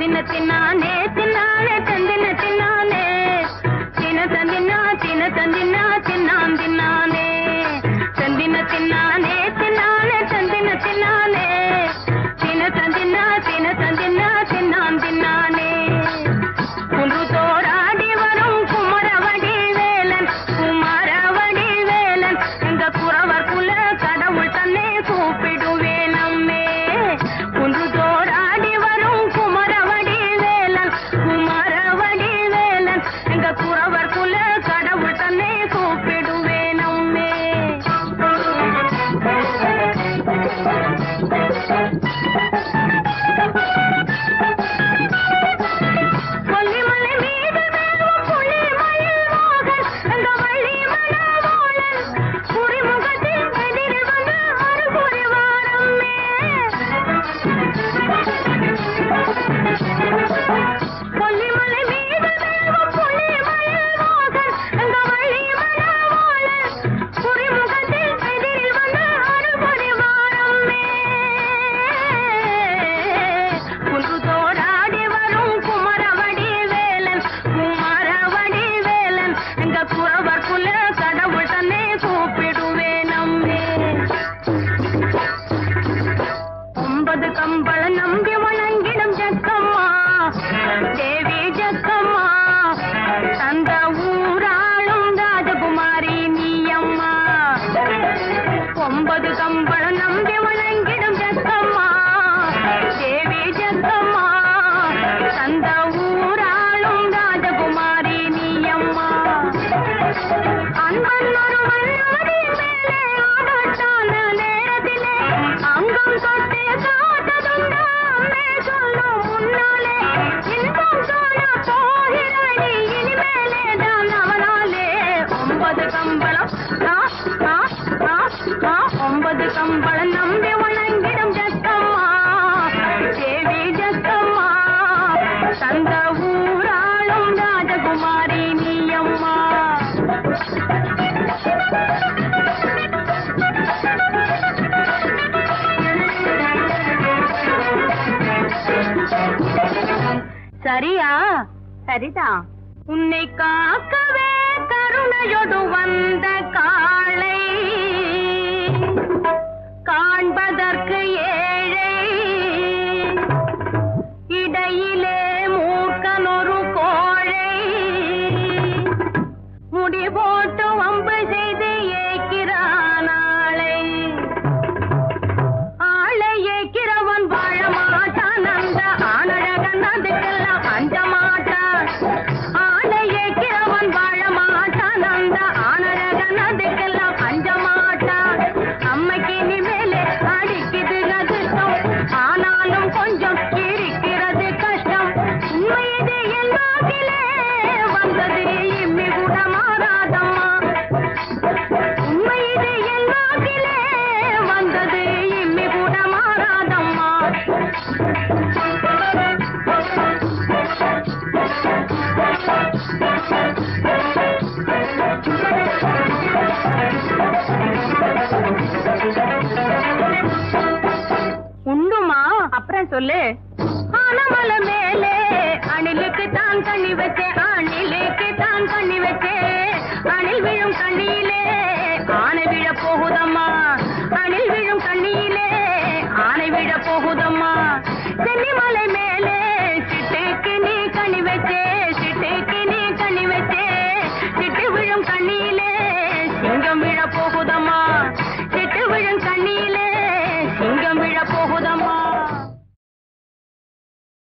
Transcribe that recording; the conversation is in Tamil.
தந்தின தின்னானே தின்னானே தந்தின தின்னானே தின தந்தினா தின தந்தினா தின்னான் தின்னானே தந்தின தின்னானே தின்னானே தந்தின தின்னானே தின தந்தினா தின தந்தினா தின்னான் தின்னானே குன்று தோராடி வரும் குமரவடி வேலன் குமரவடி வேலன் எங்க குறவர் குல கடவுள் தன்னை கூப்பிடுவேன் நம்மே குன்று தோராடி வரும் குமரவடி வேலன் குமரவடி வேலன் எங்க குறவர் குல கடவுள் தன்னை கூப்பிடுவேன் நம்மே கொல்லிமலை மீது மேவும் புலி மயில் மோகன் எங்க வள்ளி மணவாளன் குறிமுகத்தில் எதிரில் வந்து அருகுறி வாரம்மே கொல்லிமலை மீது மேவும் புலி மயில் மோகன் எங்க வள்ளி மணவாளன் குறிமுகத்தில் எதிரில் வந்து அருகுறி வாரம்மே குன்று தோடாடி வரும் குமரவடி வேலன் குமரவடி வேலன் எங்க குறவர் குல கடவுள் தன்னை கூப்பிடுவேன் நம்மே ஒன்பது கம்பள நம்பி வணங்கிடும் ஜக்கம்மா தேவி ஜக்கம்மா அந்த ஊராளும் ராஜகுமாரி நீயம்மா ஒன்பது கம்பள நம்பி வணங்கிடும் ஜக்கம்மா தேவி ஜக்கம்மா அந்த ஊராளும் ராஜகுமாரி நீயம்மா அன்பன் ஒருவன் ஆடி மேலே ஆடட்டான நேரத்திலே அங்கம் தொட்டு காட்டதுண்டா அம்மே சொல்லும் முன்னாலே இன்பம் காண போகிறாடி இனிமேலே தான் அவனாலே ஒன்பது கம்பளம் ஆ, ஆ, ஆ, ஆ, ஒன்பது கம்பளம் நம்பி வணங்கிடும் ஜக்கம்மா தேவி ஜக்கம்மா தந்த ஊராளும் ராஜகுமாரி நீயம்மா சரியா சரிதான் உன்னை காக்கவே கருணையொடு வந்த காளை காண்பதற்கு ஏழை இடையிலே மூக்கனொரு கோழை முடி போட்டு வம்பு செய்து ஏக்கிறான் ஆளை ஆளை ஏக்கிறவன் வாழ மாட்டான் அந்த ஆணழகன் அதுக்கெல்லாம் அஞ்ச மாட்டான் ஆளை ஏக்கிறவன் வாழ மாட்டான் அந்த ஆணழகன் அதுக்கெல்லாம் அஞ்ச மாட்டான் அம்மைக்கு நீ மேலே அடிக்குது அதிர்ஷ்டம் ஆனாலும் கொஞ்சம் இருக்கிறது கஷ்டம் உண்மை இது என் வாக்கிலே வந்தது இம்மி கூட மாறாதம்மா உண்மை இது என் வாக்கிலே வந்தது இம்மி கூட மாறாதம்மா உண்டுமா அப்புறம் சொல்லு ஆனமல மேலே அணிலுக்கு தான் கண்ணி வச்சேன் அணிலுக்கு தான் கண்ணி வச்சேன் அணில் விழும் கண்ணியிலே ஆனை விழ போகுதம்மா